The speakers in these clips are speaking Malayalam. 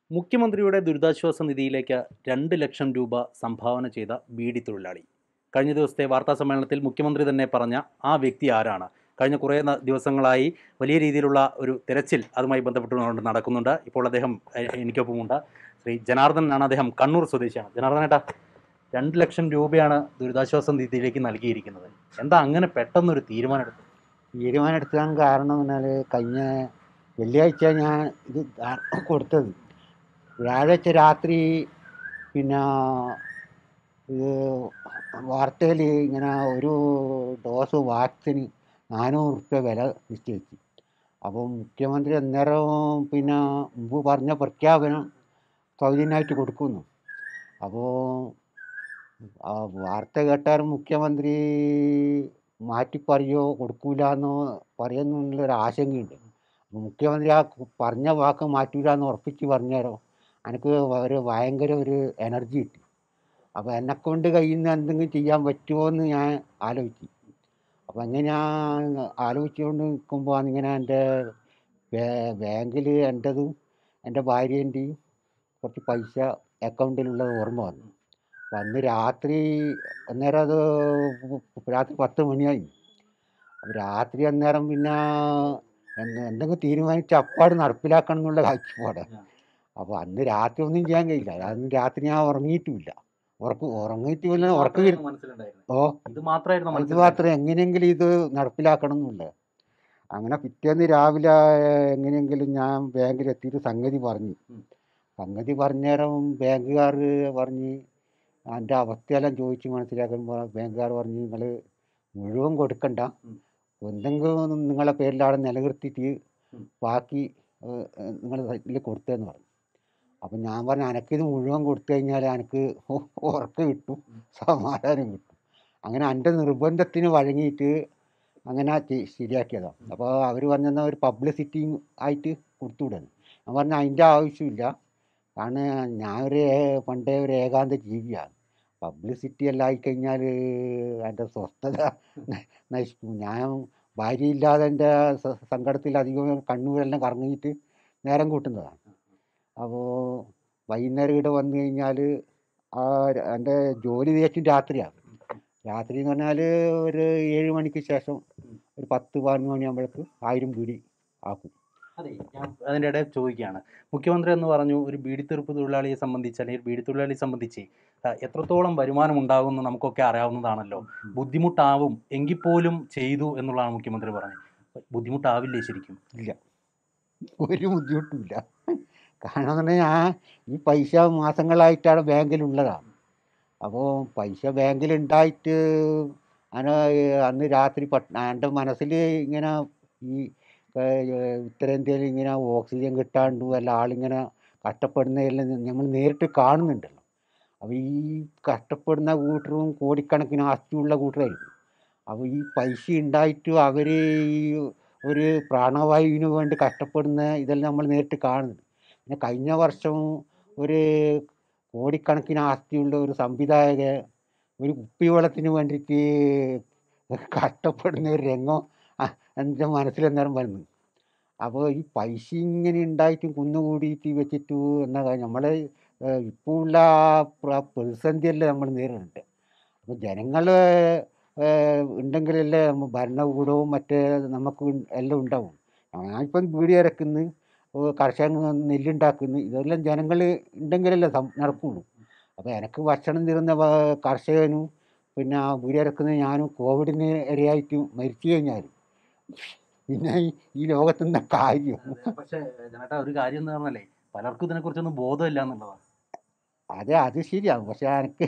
മുഖ്യമന്ത്രിയുടെ ദുരിതാശ്വാസ നിധിയിലേക്ക് രണ്ട് ലക്ഷം രൂപ സംഭാവന ചെയ്ത ബീഡി തൊഴിലാളി കഴിഞ്ഞ ദിവസത്തെ വാർത്താ സമ്മേളനത്തിൽ മുഖ്യമന്ത്രി തന്നെ പറഞ്ഞ ആ വ്യക്തി ആരാണ് കഴിഞ്ഞ കുറേ ന- ദിവസങ്ങളായി വലിയ രീതിയിലുള്ള ഒരു തെരച്ചിൽ അതുമായി ബന്ധപ്പെട്ടുകൊണ്ട് നടക്കുന്നുണ്ട് ഇപ്പോൾ അദ്ദേഹം എ- എനിക്കൊപ്പമുണ്ട് ശ്രീ ജനാർദ്ദനാണ് അദ്ദേഹം കണ്ണൂർ സ്വദേശിയാണ് ജനാർദ്ദനേട്ടാ രണ്ട് ലക്ഷം രൂപയാണ് ദുരിതാശ്വാസ നിധിയിലേക്ക് നൽകിയിരിക്കുന്നത് എന്താ അങ്ങനെ പെട്ടെന്നൊരു തീരുമാനം എടുത്തത് തീരുമാനം എടുക്കാൻ കാരണം എന്ന് പറഞ്ഞാൽ കഴിഞ്ഞ വെള്ളിയാഴ്ച ഞാൻ ഇത് ദാ- കൊടുത്തത് വ്യാഴാഴ്ച രാത്രി പിന്നെ ഇത് വാർത്തയിൽ ഇങ്ങനെ ഒരു ഡോസ് വാക്സിന് നാനൂറ് റുപ്യ വില നിശ്ചയിച്ചു അപ്പോൾ മുഖ്യമന്ത്രി അന്നേരം പിന്നെ മുമ്പ് പറഞ്ഞ പ്രഖ്യാപനം സൗജന്യമായിട്ട് കൊടുക്കുന്നു അപ്പോൾ ആ വാർത്ത കേട്ടാൽ മുഖ്യമന്ത്രി മാറ്റി പറയോ കൊടുക്കൂല എന്നോ പറയുന്നുള്ളൊരു ആശങ്കയുണ്ട് അപ്പോൾ മുഖ്യമന്ത്രി ആ കു- പറഞ്ഞ വാക്ക് മാറ്റൂല എന്ന് ഉറപ്പിച്ച് പറഞ്ഞേരോ എനിക്ക് ഒരു ഭയങ്കര ഒരു എനർജി കിട്ടി അപ്പോൾ എന്നെക്കൊണ്ട് കഴിയുന്ന എന്തെങ്കിലും ചെയ്യാൻ പറ്റുമോ എന്ന് ഞാൻ ആലോചിച്ചു അപ്പോൾ അങ്ങനെ ഞാൻ ആലോചിച്ചുകൊണ്ട് നിൽക്കുമ്പോൾ ഇങ്ങനെ എൻ്റെ ബാങ്കിൽ എൻ്റെതും എൻ്റെ ഭാര്യേൻ്റെയും കുറച്ച് പൈസ അക്കൗണ്ടിലുള്ളത് ഓർമ്മ വന്നു അപ്പം അന്ന് രാത്രി അന്നേരം അത് രാത്രി പത്ത് മണിയായി അപ്പോൾ രാത്രി അന്നേരം പിന്നെ എന്ത് എന്തെങ്കിലും തീരുമാനിച്ച് അപ്പാട് നടപ്പിലാക്കണം എന്നുള്ള കാഴ്ചപ്പാടാണ് അപ്പോൾ അന്ന് രാത്രി ഒന്നും ചെയ്യാൻ കഴിയില്ല അന്ന് രാത്രി ഞാൻ ഉറങ്ങിയിട്ടുമില്ല ഉറക്ക ഉറങ്ങിയിട്ടില്ല ഉറക്കം വരും മനസ്സിലുണ്ടായിരുന്നു ഓ ഇത് മാത്രമായിരുന്നു ഇത് മനസ്സിൽ മാത്രം എങ്ങനെയെങ്കിലും ഇത് നടപ്പിലാക്കണം എന്നുള്ളത് അങ്ങനെ പിറ്റേന്ന് രാവിലെ എങ്ങനെയെങ്കിലും ഞാൻ ബാങ്കിലെത്തിയിട്ട് സംഗതി പറഞ്ഞു ഉം. സംഗതി പറഞ്ഞേരം ബാങ്കുകാർ പറഞ്ഞ് എൻ്റെ അവസ്ഥയെല്ലാം ചോദിച്ച് മനസ്സിലാക്കുമ്പോൾ ബാങ്കുകാർ പറഞ്ഞ് നിങ്ങൾ മുഴുവൻ കൊടുക്കണ്ട ഉം. എന്തെങ്കിലും നിങ്ങളെ പേരിലാണ് നിലനിർത്തിയിട്ട് ഉം. ബാക്കി നിങ്ങൾ ഇതിൽ കൊടുത്തതെന്ന് പറഞ്ഞു അപ്പം ഞാൻ പറഞ്ഞു അനക്കിത് മുഴുവൻ കൊടുത്തു കഴിഞ്ഞാൽ എനിക്ക് ഉറക്കം കിട്ടും ഉം. സമാധാനം കിട്ടും അങ്ങനെ എൻ്റെ നിർബന്ധത്തിന് വഴങ്ങിയിട്ട് അങ്ങനെ ചെ- ശരിയാക്കിയതാണ് അപ്പോൾ അവർ പറഞ്ഞെന്നാൽ ഒരു പബ്ലിസിറ്റി ആയിട്ട് കൊടുത്തുവിടുന്നു ഞാൻ പറഞ്ഞു അതിൻ്റെ ആവശ്യമില്ല കാരണം ഞാൻ ഒരു ഏ- പണ്ടേ ഒരു ഏകാന്ത ജീവിയാണ് പബ്ലിസിറ്റി എല്ലാം ആയിക്കഴിഞ്ഞാൽ എൻ്റെ സ്വസ്ഥത ന- നശിക്കും ഞാൻ ഭാര്യയില്ലാതെ എൻ്റെ സ- സങ്കടത്തിൽ അധികം കണ്ണൂരെല്ലാം കറങ്ങിയിട്ട് നേരം കൂട്ടുന്നതാണ് അപ്പോൾ വൈകുന്നേരം ഇവിടെ വന്നു കഴിഞ്ഞാൽ ആ ര- എൻ്റെ ജോലി തേച്ചും രാത്രിയാണ് രാത്രി എന്ന് പറഞ്ഞാൽ ഒരു ഏഴ് മണിക്ക് ശേഷം ഒരു പത്ത് പതിനൊന്ന് മണിയാകുമ്പോഴേക്ക് ആയിരം പീടി ആക്കും അതെ ഞാൻ അതിൻ്റെ ഇടയിൽ ചോദിക്കുകയാണ് മുഖ്യമന്ത്രി എന്ന് പറഞ്ഞു ഒരു ബീഡിത്തെറുപ്പ് തൊഴിലാളിയെ സംബന്ധിച്ച് അല്ലെങ്കിൽ ബീഡി തൊഴിലാളിയെ സംബന്ധിച്ച് ആ, എത്രത്തോളം വരുമാനം ഉണ്ടാകുമെന്ന് നമുക്കൊക്കെ അറിയാവുന്നതാണല്ലോ ബുദ്ധിമുട്ടാവും എങ്കിൽ പോലും ചെയ്തു എന്നുള്ളതാണ് മുഖ്യമന്ത്രി പറഞ്ഞത് ബുദ്ധിമുട്ടാവില്ലേ ശരിക്കും ഇല്ല ഒരു ബുദ്ധിമുട്ടുമില്ല കാരണം എന്ന് പറഞ്ഞാൽ ഞാൻ ഈ പൈസ മാസങ്ങളായിട്ടാണ് ബാങ്കിലുള്ളതാണ് അപ്പോൾ പൈസ ബാങ്കിലുണ്ടായിട്ട് അങ്ങനെ അന്ന് രാത്രി പട്ട എൻ്റെ മനസ്സിൽ ഇങ്ങനെ ഈ ഏർ, ഉത്തരേന്ത്യയിൽ ഇങ്ങനെ ഓക്സിജൻ കിട്ടാണ്ടും അല്ല ആളിങ്ങനെ കഷ്ടപ്പെടുന്നതെല്ലാം നമ്മൾ നേരിട്ട് കാണുന്നുണ്ടല്ലോ അപ്പോൾ ഈ കഷ്ടപ്പെടുന്ന കൂട്ടരും കോടിക്കണക്കിന് ആസ്തിയുള്ള കൂട്ടരായിരിക്കും അപ്പോൾ ഈ പൈസ ഉണ്ടായിട്ട് അവർ ഈ ഒരു പ്രാണവായുവിന് വേണ്ടി കഷ്ടപ്പെടുന്ന ഇതെല്ലാം നമ്മൾ നേരിട്ട് കാണുന്നുണ്ട് പിന്നെ കഴിഞ്ഞ വർഷം ഒരു കോടിക്കണക്കിന് ആസ്തിയുള്ള ഒരു സംവിധായക ഒരു കുപ്പിവെള്ളത്തിന് വേണ്ടിയിട്ട് കഷ്ടപ്പെടുന്ന ഒരു രംഗം അ- എൻ്റെ മനസ്സിൽ അന്നേരം വരുന്നു അപ്പോൾ ഈ പൈസ ഇങ്ങനെ ഉണ്ടായിട്ടും കുന്നുകൂടിയിട്ട് വെച്ചിട്ട് എന്നാ നമ്മളെ ഇപ്പോൾ ഉള്ള ആ പ്ര- പ്രതിസന്ധിയല്ലേ നമ്മൾ നേരിടുന്നുണ്ട് അപ്പോൾ ജനങ്ങൾ ഉണ്ടെങ്കിലല്ലേ നമ്മ ഭരണകൂടവും മറ്റേ നമുക്ക് ഉൺ- എല്ലാം ഉണ്ടാവും ഞാനിപ്പം വീടി ഇറക്കുന്നു കർഷകൻ നെല്ലുണ്ടാക്കുന്നു ഇതെല്ലാം ജനങ്ങൾ ഉണ്ടെങ്കിലല്ലേ സം- നടക്കുള്ളൂ അപ്പോൾ എനിക്ക് ഭക്ഷണം തരുന്ന വ- കർഷകനും പിന്നെ വീടി ഇറക്കുന്ന ഞാനും കോവിഡിന് ഇരയായിട്ട് മരിച്ചു കഴിഞ്ഞാൽ പിന്നെ ഈ- ഈ ലോകത്ത് നിന്ന് കാര്യം പക്ഷേ ജനേട്ടാ ഒരു കാര്യം എന്ന് പറഞ്ഞാലേ പലർക്കും ഇതിനെക്കുറിച്ചൊന്നും ബോധമില്ല എന്നുള്ളതാണ് അതെ അത് ശരിയാണ് പക്ഷെ എനിക്ക്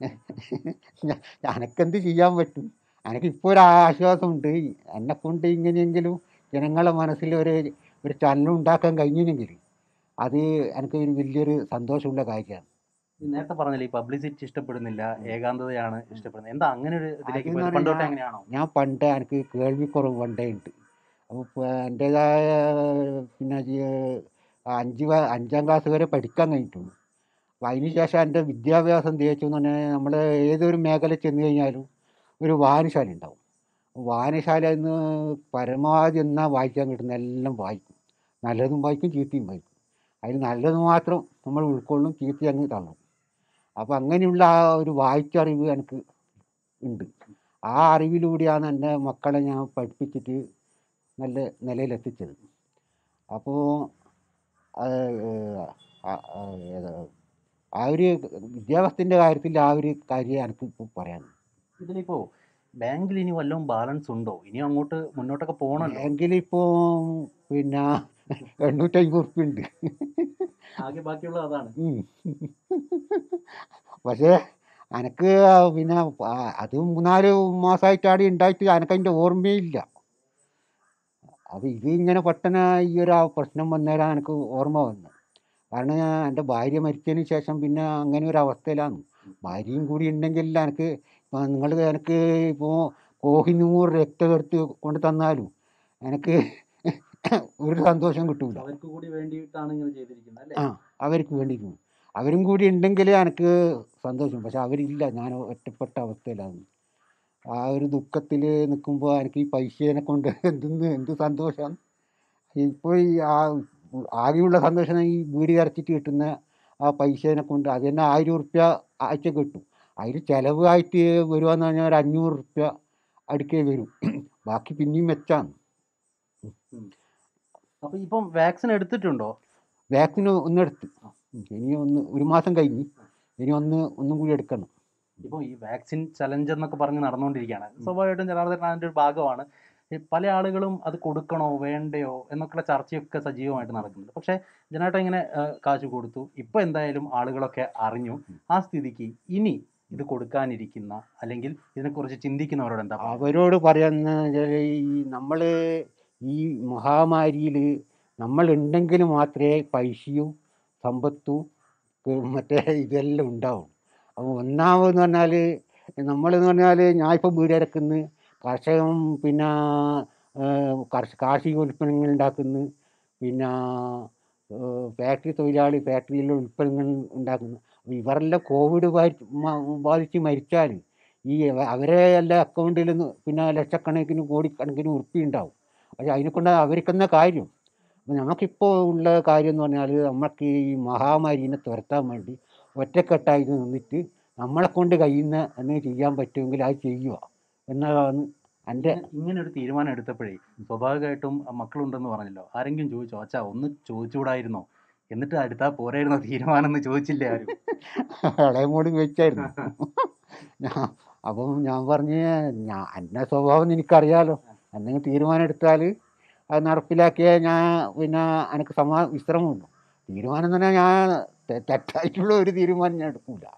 എനക്കെന്ത് ചെയ്യാൻ പറ്റും എനിക്കിപ്പോൾ ഒരു ആശ്വാസമുണ്ട് എന്നെ കൊണ്ട് ഇങ്ങനെയെങ്കിലും ജനങ്ങളെ മനസ്സിൽ ഒരു ഒരു ചലനം ഉണ്ടാക്കാൻ കഴിഞ്ഞെങ്കിൽ അത് എനിക്ക് ഒരു വലിയൊരു സന്തോഷമുള്ള കാര്യമാണ് ഈ നേരത്തെ പറഞ്ഞില്ലേ ഈ പബ്ലിസിറ്റി ഇഷ്ടപ്പെടുന്നില്ല ഏകാന്തതയാണ് ഇഷ്ടപ്പെടുന്നത് എന്താ അങ്ങനെ ഒരു ഇതിലേക്ക് അതെന്ന് പോയത്? പണ്ട് തൊട്ടേ പറഞ്ഞാ- അങ്ങനെയാണോ ഞാൻ പണ്ട് എനിക്ക് കേൾവിക്കുറവ് പണ്ടേ ഉണ്ട് അപ്പോൾ എൻ്റേതായ പിന്നെ ജി- അഞ്ച് വ- അഞ്ചാം ക്ലാസ് വരെ പഠിക്കാൻ കഴിഞ്ഞിട്ടുള്ളൂ അപ്പോൾ അതിന് ശേഷം എൻ്റെ വിദ്യാഭ്യാസം തേച്ചു എന്ന് പറഞ്ഞാൽ നമ്മൾ ഏതൊരു മേഖല ചെന്ന് കഴിഞ്ഞാലും ഒരു വായനശാല ഉണ്ടാവും വായനശാലയിൽ നിന്ന് പരമാവധി എന്നാ വായിക്കാൻ കിട്ടുന്ന എല്ലാം വായിക്കും നല്ലതും വായിക്കും ചീത്തയും വായിക്കും അതിൽ നല്ലത് മാത്രം നമ്മൾ ഉൾക്കൊള്ളും ചീത്ത അങ്ങ് തള്ളും അപ്പോൾ അങ്ങനെയുള്ള ആ ഒരു വായിച്ചറിവ് എനിക്ക് ഉണ്ട് ആ അറിവിലൂടെയാണ് എൻ്റെ മക്കളെ ഞാൻ പഠിപ്പിച്ചിട്ട് നല്ല നിലയിലെത്തിച്ചത് അപ്പോൾ ആ ഒരു വിദ്യാഭ്യാസത്തിൻ്റെ കാര്യത്തിൽ ആ ഒരു കാര്യം എനിക്ക് ഇപ്പോൾ പറയാൻ ഇതിലിപ്പോ ബാങ്കിൽ ഇനി വല്ലതും ബാലൻസ് ഉണ്ടോ ഇനി അങ്ങോട്ട് മുന്നോട്ടൊക്കെ പോകണല്ലോ ബാങ്കിൽ ഇപ്പോൾ പിന്നെ എണ്ണൂറ്റമ്പത് ഉറുപ്പ്യ ഉണ്ട് ആകെ ബാക്കിയുള്ളത് അതാണ് ഉം. പക്ഷേ എനക്ക് പിന്നെ ആ- അത് മൂന്നാല് മാസമായിട്ടാണ് ഉണ്ടായിട്ട് എനക്ക് അതിൻ്റെ ഓർമ്മയില്ല അപ്പോൾ ഇത് ഇങ്ങനെ പെട്ടെന്ന് ഈ ഒരു ആ പ്രശ്നം വന്നേരാ എനിക്ക് ഓർമ്മ വന്നു കാരണം ഞാൻ എൻ്റെ ഭാര്യ മരിച്ചതിന് ശേഷം പിന്നെ അങ്ങനെ ഒരു അവസ്ഥയിലാണ് ഭാര്യയും കൂടി ഉണ്ടെങ്കിൽ എനിക്ക് നിങ്ങൾ എനിക്ക് ഇപ്പോൾ കോഹിനൂർ രക്തം എടുത്ത് കൊണ്ട് തന്നാലും എനിക്ക് ഒരു സന്തോഷം കിട്ടൂല അവർക്ക് കൂടി വേണ്ടിയിട്ടാണ് ഇങ്ങനെ ചെയ്തിരിക്കുന്നത് അല്ലേ ആ അവർക്ക് വേണ്ടിയിരുന്നു അവരും കൂടി ഉണ്ടെങ്കിൽ എനിക്ക് സന്തോഷം പക്ഷെ അവരില്ല ഞാൻ ഒറ്റപ്പെട്ട അവസ്ഥയിലാണ് ആ ഒരു ദുഃഖത്തിൽ നിൽക്കുമ്പോൾ എനിക്ക് ഈ പൈസേനെ കൊണ്ട് എന്തെന്ന് എന്ത് സന്തോഷമാണ് ഇപ്പോൾ ഈ ആ ആകെയുള്ള സന്തോഷം ഈ വീട് കരച്ചിട്ട് കിട്ടുന്ന ആ പൈസേനെ കൊണ്ട് അത് തന്നെ ആയിരം ഉറുപ്യ ആഴ്ച കിട്ടും അതിൽ ചിലവായിട്ട് വരുവാന്ന് പറഞ്ഞാൽ ഒരു അഞ്ഞൂറ് ഉറുപ്യ അടുക്കേ വരും ബാക്കി പിന്നെയും മെച്ചാണ് അപ്പൊ ഇപ്പം വാക്സിൻ എടുത്തിട്ടുണ്ടോ വാക്സിൻ ഒന്നെടുത്ത് ഇനി ഒന്ന് ഒരു മാസം കഴിഞ്ഞ് ഇനി ഒന്ന് ഒന്നും കൂടി എടുക്കണം ഇപ്പോൾ ഈ വാക്സിൻ ചലഞ്ച് എന്നൊക്കെ പറഞ്ഞ് നടന്നുകൊണ്ടിരിക്കുകയാണ് സ്വാഭാവികമായിട്ടും ജനാർദ്ദൻ അതിൻ്റെ ഒരു ഭാഗമാണ് ഈ പല ആളുകളും അത് കൊടുക്കണോ വേണ്ടയോ എന്നൊക്കെയുള്ള ചർച്ചയൊക്കെ സജീവമായിട്ട് നടക്കുന്നുണ്ട് പക്ഷേ ജനേട്ടൻ ഇങ്ങനെ ആ, കാശ് കൊടുത്തു ഇപ്പോൾ എന്തായാലും ആളുകളൊക്കെ അറിഞ്ഞു ആ സ്ഥിതിക്ക് ഇനി ഇത് കൊടുക്കാനിരിക്കുന്ന അല്ലെങ്കിൽ ഇതിനെക്കുറിച്ച് ചിന്തിക്കുന്നവരോട് എന്താ പറയുക? അവരോട് പറയുന്ന വെച്ചാല് ഈ നമ്മൾ ഈ മഹാമാരിയിൽ നമ്മൾ ഉണ്ടെങ്കിൽ മാത്രമേ പൈസയും സമ്പത്തും ഏ, മറ്റേ ഇതെല്ലാം ഉണ്ടാവും അപ്പോൾ ഒന്നാമതെന്ന് പറഞ്ഞാൽ നമ്മളെന്ന് പറഞ്ഞാൽ ഞാനിപ്പോൾ വീടിറക്കുന്നു കർഷകം പിന്നെ ഏ, കർഷ കാർഷിക ഉൽപ്പന്നങ്ങൾ ഉണ്ടാക്കുന്നു പിന്നെ ഏ, ഫാക്ടറി തൊഴിലാളി ഫാക്ടറിയിലെ ഉൽപ്പന്നങ്ങൾ ഉണ്ടാക്കുന്നു അപ്പോൾ ഇവരെല്ലാം കോവിഡ് ബാധി മ- ബാധിച്ച് മരിച്ചാൽ ഈ അവ- അവരെ എല്ലാ അക്കൗണ്ടിൽ നിന്ന് പിന്നെ ലക്ഷക്കണക്കിന് കോടിക്കണക്കിന് ഉറുപ്പി ഉണ്ടാവും പക്ഷെ അതിനെക്കൊണ്ട് അവർക്കെന്ന കാര്യം അപ്പോൾ നമുക്കിപ്പോൾ ഉള്ള കാര്യം എന്ന് പറഞ്ഞാൽ നമുക്ക് ഈ മഹാമാരിനെ തുരത്താൻ വേണ്ടി ഒറ്റക്കെട്ടായി നിന്നിട്ട് നമ്മളെ കൊണ്ട് കഴിയുന്ന എന്തെങ്കിലും ചെയ്യാൻ പറ്റുമെങ്കിൽ അത് ചെയ്യുക എന്നതാണ് എൻ്റെ ഇങ്ങനെ- ഇങ്ങനെ ഒരു തീരുമാനം എടുത്തപ്പോഴേ സ്വാഭാവികമായിട്ടും ആ മക്കളുണ്ടെന്ന് പറഞ്ഞല്ലോ ആരെങ്കിലും ചോദിച്ചോ അച്ഛാ ഒന്ന് ചോദിച്ചുകൂടായിരുന്നോ എന്നിട്ട് അടുത്താ പോരായിരുന്നോ തീരുമാനം എന്ന് ചോദിച്ചില്ലേ ആരും ഇളയമോട് ചോദിച്ചായിരുന്നു ഞാൻ അപ്പം ഞാൻ പറഞ്ഞ് ഞാൻ എൻ്റെ സ്വഭാവം എനിക്കറിയാലോ എന്തെങ്കിലും തീരുമാനം എടുത്താൽ അത് നടപ്പിലാക്കിയാൽ ഞാൻ പിന്നെ എനിക്ക് സമാ വിശ്രമമുള്ളൂ തീരുമാനം തന്നെ ഞാൻ തെ- തെറ്റായിട്ടുള്ള ഒരു തീരുമാനം ഞാൻ എടുക്കില്ല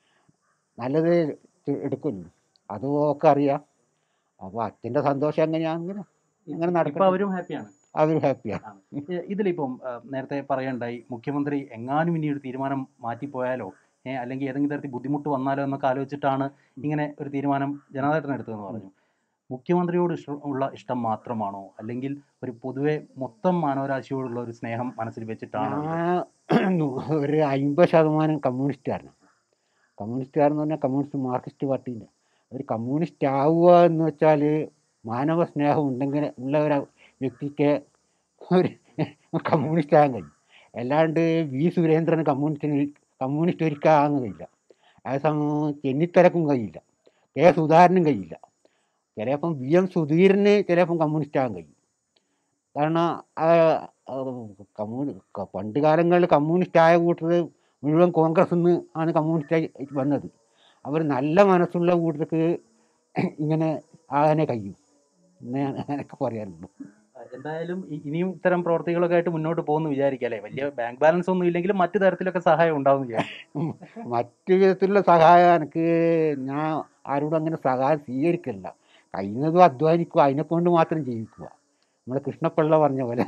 നല്ലത് തി- എടുക്കുള്ളൂ അതും ഒക്കെ അറിയാം അപ്പോൾ അച്ഛൻ്റെ സന്തോഷം എങ്ങനെയാണെങ്കിലും അങ്ങനെ ഇപ്പൊ നടക്കട്ടെ. അവരും ഹാപ്പിയാണ് അവർ ഹാപ്പിയാണ് ഏ, ഇതിലിപ്പം ആ, നേരത്തെ പറയണ്ടായി മുഖ്യമന്ത്രി എങ്ങാനും ഇനി ഒരു തീരുമാനം മാറ്റിപ്പോയാലോ ഏ, അല്ലെങ്കിൽ ഏതെങ്കിലും തരത്തിൽ ബുദ്ധിമുട്ട് വന്നാലോ എന്നൊക്കെ ആലോചിച്ചിട്ടാണ് ഇങ്ങനെ ഒരു തീരുമാനം ജനാർദ്ദൻ എടുത്തതെന്ന് പറഞ്ഞു മുഖ്യമന്ത്രിയോട് ഇഷ്ടം ഉള്ള ഇഷ്ടം മാത്രമാണോ അല്ലെങ്കിൽ ഒരു പൊതുവെ മൊത്തം മാനവരാശിയോടുള്ള ഒരു സ്നേഹം മനസ്സിൽ വെച്ചിട്ടാണോ ഞാൻ ഒരു അമ്പത് ശതമാനം കമ്മ്യൂണിസ്റ്റാണ് കമ്മ്യൂണിസ്റ്റുകാരെന്ന് പറഞ്ഞാൽ കമ്മ്യൂണിസ്റ്റ് മാർക്സിസ്റ്റ് പാർട്ടീൻ്റെ ഒരു കമ്മ്യൂണിസ്റ്റ് ആവുക എന്ന് വെച്ചാൽ മാനവ സ്നേഹം ഉണ്ടെങ്കിൽ ഉള്ള ഒരു വ്യക്തിക്ക് ഒരു കമ്മ്യൂണിസ്റ്റ് ആകാൻ കഴിയും അല്ലാണ്ട് വി സുരേന്ദ്രന് കമ്മ്യൂണിസ്റ്റിന് കമ്മ്യൂണിസ്റ്റ് ഒരിക്കലും ആകാൻ കഴിയില്ല അതേസമയം ചെന്നിത്തലക്കും കഴിയില്ല കെ സുധാകരനും കഴിയില്ല ചിലപ്പം വി എം സുധീരന് ചിലപ്പം കമ്മ്യൂണിസ്റ്റ് ആകാൻ കഴിയും കാരണം ആ, ആ, കമ്മ്യൂണി ക- പണ്ട് കാലങ്ങളിൽ കമ്മ്യൂണിസ്റ്റ് ആയ കൂട്ടർ മുഴുവൻ കോൺഗ്രസ് നിന്ന് ആണ് കമ്മ്യൂണിസ്റ്റ് വന്നത് അവർ നല്ല മനസ്സുള്ള കൂട്ടർക്ക് ഇങ്ങനെ ആകാനേ കഴിയും എന്നേ എനിക്ക് പറയാനുള്ളൂ എന്തായാലും ഇ- ഇനിയും ഇത്തരം പ്രവർത്തികളൊക്കെ ആയിട്ട് മുന്നോട്ട് പോകുന്നു വിചാരിക്കാം അല്ലേ വലിയ ബാങ്ക് ബാലൻസ് ഒന്നും ഇല്ലെങ്കിലും മറ്റു തരത്തിലൊക്കെ സഹായം ഉണ്ടാവും വിചാരിക്കും മറ്റു വിധത്തിലുള്ള സഹായം എനിക്ക് ഞാൻ ആരോടും അങ്ങനെ സഹായം സ്വീകരിക്കില്ല കഴിയുന്നതും അധ്വാനിക്കുക അതിനെ കൊണ്ട് മാത്രം ജീവിക്കുക നമ്മൾ കൃഷ്ണപ്പിള്ള പറഞ്ഞ പോലെ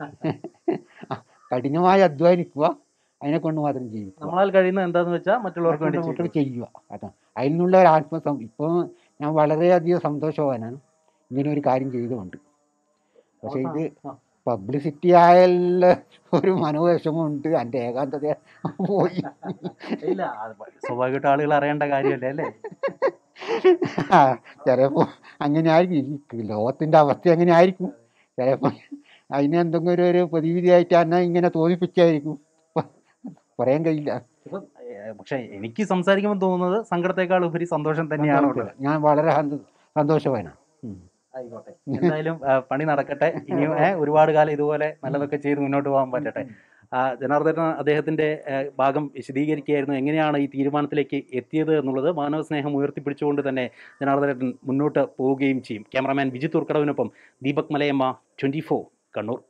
കഠിനമായി അധ്വാനിക്കുക അതിനെ കൊണ്ട് മാത്രം ജീവിക്കുക നമ്മളാൽ കഴിയുന്നത് എന്താന്ന് വെച്ചാൽ മറ്റുള്ളവർക്ക് വേണ്ടി മറ്റുള്ളവർക്ക് ചെയ്യുക. ചെയ്യുക അതാണ് അതിൽ നിന്നുള്ള ഒരു ആത്മസം ഇപ്പോൾ ഞാൻ വളരെയധികം സന്തോഷവാനാണ് ഇങ്ങനെ ഒരു കാര്യം ചെയ്തുകൊണ്ട് പക്ഷേ ഇത് ആ. പബ്ലിസിറ്റി ആയുള്ള ഒരു മനോവിഷമമുണ്ട് എൻ്റെ ഏകാന്തത പോയി ഇല്ല അത് സ്വാഭാവികമായിട്ട് ആളുകൾ അറിയേണ്ട കാര്യമല്ലേ അല്ലേ ചിലപ്പോൾ അങ്ങനെ ആയിരിക്കും ഈ ലോകത്തിൻ്റെ അവസ്ഥ അങ്ങനെ ആയിരിക്കും ചിലപ്പോൾ അതിന് എന്തെങ്കിലും ഒരു ഒരു പ്രതിവിധിയായിട്ട് എന്നെ ഇങ്ങനെ തോന്നിപ്പിച്ചായിരിക്കും പറയാൻ കഴിയില്ല ഇപ്പം ഏഹ്, പക്ഷേ എനിക്ക് സംസാരിക്കുമ്പോൾ തോന്നുന്നത് സങ്കടത്തെക്കാൾ ഉപരി സന്തോഷം തന്നെയാണ് ഉള്ളത് ഞാൻ വളരെ സന്തോ- സന്തോഷവാനാണ് ആയിക്കോട്ടെ എന്തായാലും ആ, പണി നടക്കട്ടെ ഇനിയും ഏ, ഒരുപാട് കാലം ഇതുപോലെ നല്ലതൊക്കെ ചെയ്ത് മുന്നോട്ട് പോകാൻ പറ്റട്ടെ ആ, ജനാർദ്ദനൻ അദ്ദേഹത്തിന്റെ ഏ, ഭാഗം വിശദീകരിക്കുകയായിരുന്നു എങ്ങനെയാണ് ഈ തീരുമാനത്തിലേക്ക് എത്തിയത് എന്നുള്ളത് മാനവ സ്നേഹം ഉയർത്തിപ്പിടിച്ചുകൊണ്ട് തന്നെ ജനാർദ്ദനൻ മുന്നോട്ട് പോവുകയും ചെയ്യും ക്യാമറാമാൻ വിജിത് ഉർക്കടവിനൊപ്പം ദീപക് മലയമ്മ ട്വന്റി കണ്ണൂർ